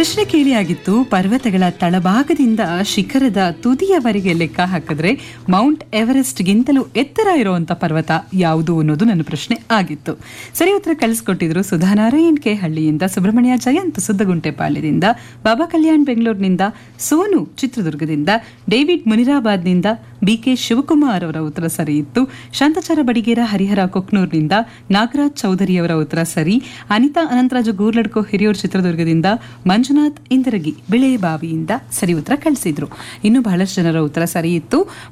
ಪ್ರಶ್ನೆ ಕೇಳಿ ಆಗಿತ್ತು ಪರ್ವತಗಳ ತಳಭಾಗದಿಂದ ಶಿಖರದ ತುದಿಯವರೆಗೆ ಲೆಕ್ಕ ಹಾಕಿದ್ರೆ ಮೌಂಟ್ ಎವರೆಸ್ಟ್ಗಿಂತಲೂ ಎತ್ತರ ಇರುವಂತ ಪರ್ವತ ಯಾವುದು ಅನ್ನೋದು ನನ್ನ ಪ್ರಶ್ನೆ ಆಗಿತ್ತು ಸರಿ ಉತ್ತರ ಕಳಿಸ್ಕೊಟ್ಟಿದ್ರು ಸುಧಾನಾರಾಯಣ್ ಕೆ ಹಳ್ಳಿಯಿಂದ ಸುಬ್ರಹ್ಮಣ್ಯ ಜಯಂತ್ ಸುದ್ದಗುಂಟೆಪಾಳ್ಯದಿಂದ ಬಾಬಾ ಕಲ್ಯಾಣ್ ಬೆಂಗಳೂರಿನಿಂದ ಸೋನು ಚಿತ್ರದುರ್ಗದಿಂದ ಡೇವಿಡ್ ಮುನಿರಾಬಾದ್ನಿಂದ ಬಿಕೆ ಶಿವಕುಮಾರ್ ಅವರ ಉತ್ತರ ಸರಿ ಇತ್ತು ಶಾಂತಚಾರ ಬಡಿಗೇರ ಹರಿಹರ ಕೊಕ್ನೂರ್ನಿಂದ ನಾಗರಾಜ್ ಚೌಧರಿಯವರ ಉತ್ತರ ಸರಿ ಅನಿತಾ ಅನಂತರಾಜು ಗೂರ್ಲಡ್ಕೋ ಹಿರಿಯೂರು ಚಿತ್ರದುರ್ಗದಿಂದ ಮಂಜುನಾಥ್ ಇಂದರಗಿ ಬಿಳೆಬಾವಿಯಿಂದ ಸರಿ ಉತ್ತರ ಕಳಿಸಿದ್ರು ಇನ್ನು ಬಹಳಷ್ಟು ಜನರ ಉತ್ತರ ಸರಿ ಇತ್ತು